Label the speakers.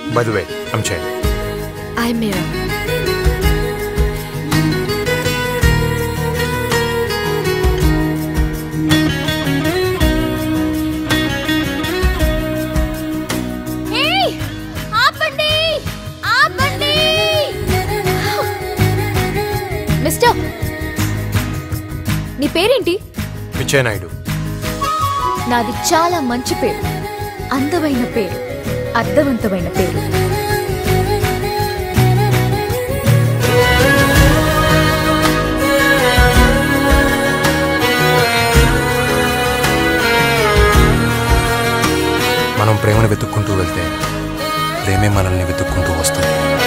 Speaker 1: by the way I'm చైన్
Speaker 2: ఐ మీరా ఆపండి ఆపండి మిస్టర్ నీ పేరేంటి
Speaker 1: విజయ్ నాయుడు
Speaker 2: నాది చాలా మంచి పేరు అందమైన పేరు అర్థవంతమైన పేరు
Speaker 1: మనం ప్రేమను వెతుక్కుంటూ వెళ్తే ప్రేమే మనల్ని వెతుక్కుంటూ వస్తుంది